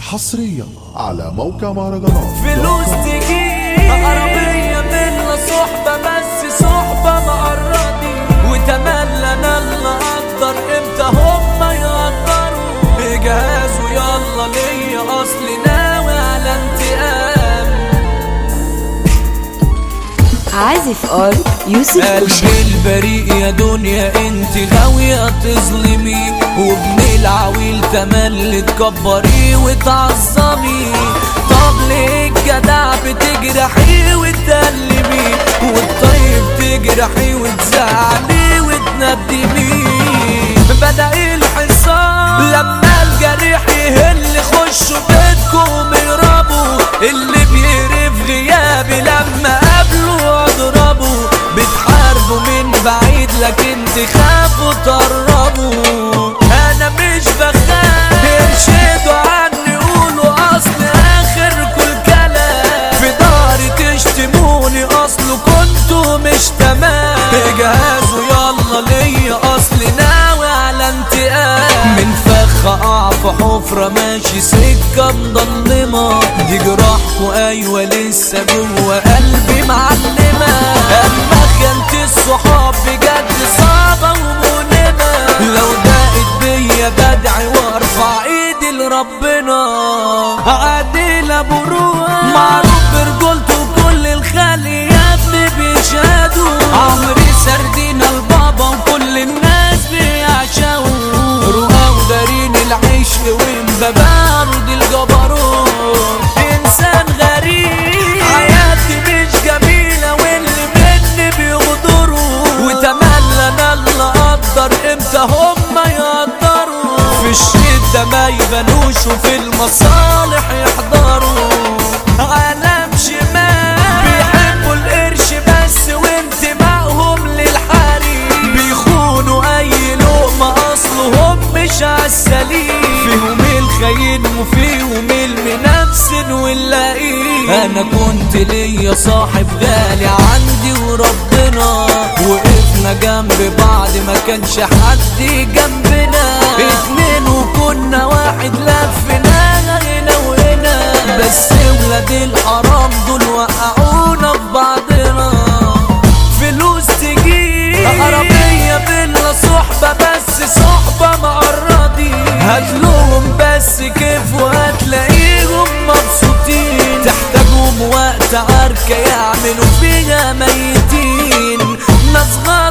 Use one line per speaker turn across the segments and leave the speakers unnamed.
حصريا على موقع مهرجانات
فلوس تجيب عربية بلا صحبة بس صحبة مقرضي وتملى انا اللي اقدر امتى هما يقدروا جهازوا يلا ليا اصلي ناوي على انتقام
عازف ار يوسف أوشا
قلبي البريء يا دنيا انت غاوية تظلمي وابن العويل تملي تكبري وتعظمي طب ليه الجدع بتجرحي وتقلبي والطيب تجرحي وتزعلي وتندمي بدأ الحصار لما الجريح يهل خشوا بيتكم يهربوا اللي بيقرف غيابي لما قابله اضربه بتحاربوا من بعيد لكن تخافوا تقربوا انا مش بخاف ارشدوا عني قولوا اصل اخر كل كلام في داري تشتموني اصل كنتوا مش تمام اجهزوا يلا ليا اصل ناوي على انتقام من فخ اقع في حفرة ماشي سكة مضلمة دي جراحكوا ايوه لسه جوه قلبي معلمة اما خانة الصحاب بجد صعبة ومؤلمة لو ضاقت بيا بدعي وارفع ايدي لربنا عادل ابو روح معروف برجولته وكل الخلق يا ابني بيشهدوا عمري سردينا البابا وكل الناس بيعشقوا رؤى ودارين العشق وامبابة ارض الجبروت انسان غريب حياتي مش جميلة واللي مني بيغدروا وتملى انا اللي اقدر امتى هما يقدروا في الشدة ما يبانوش وفي المصالح يحضروا عالم شمال بيحبوا القرش بس وانتمائهم للحريم بيخونوا اي لقمة اصلهم مش عالسليم فيهم الخاين وفيهم المنافسن واللئيم انا كنت ليا صاحب غالي عندي وربنا وقفنا جنب بعض ما كانش حد جنبنا اتنين وكنا واحد لفنا هنا وهنا بس ولاد الحرام دول وقعونا في بعضنا فلوس تجيب عربية بلا صحبة بس صحبة مقرضي هاتلهم بس كيف وهتلاقيهم مبسوطين تحتاجهم وقت عركة يعملوا فيها ميتين ناس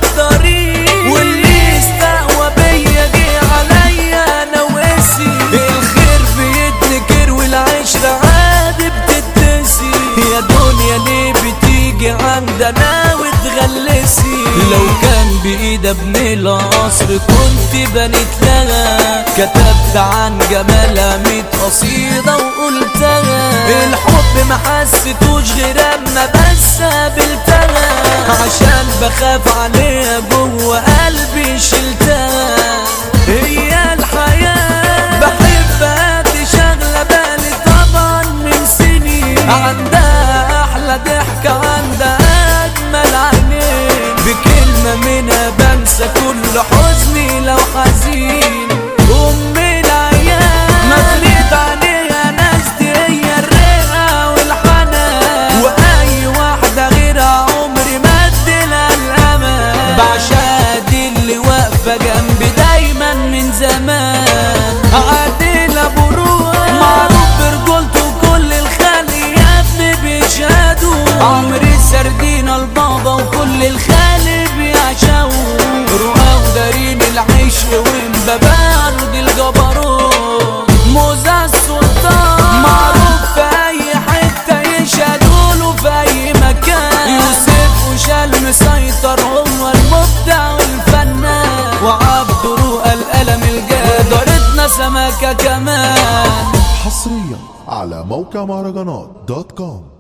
غدارين واللي استقوى بيا جه عليا انا وقسي الخير بيتنكر والعشرة عادي بتتنسي يا دنيا ليه بتيجي عندنا وتغلسي لو كان بإيد ابن القصر كنت بنيت لها كتبت عن جمالها ميت قصيدة وقلتها الحب ما حسيتوش غير اما بس قابلتها عشان بخاف عليها جوه قلبي شلتها هي الحياة بحبها دي شغلة بالي طبعا من سنين عندها أحلى ضحكة عندها أجمل عينين بكلمة منها بنسى كل حزني لو حزين أم العيال مغليت عليها ناس دي هي الرئة والحنان وأي واحدة غيرها عمري ما اديلها الأمان بعشقها دي اللي واقفة جنبي دايما من زمان عادل أبو روح معروف برجولته وكل الخلق يا ابني بيشهدوا عمري سردينا البابا وكل الخلق بيعشقوا رؤى ودارين العشق وامبابة أرض الجبروت موزة السلطان معروف في أي حتة يشهدوا له في أي مكان يوسف وشال مسيطر هو المبدع والفنان وعبد رؤى القلم الجاد دارتنا سمكة كمان
حصريا على موقع مهرجانات دوت كوم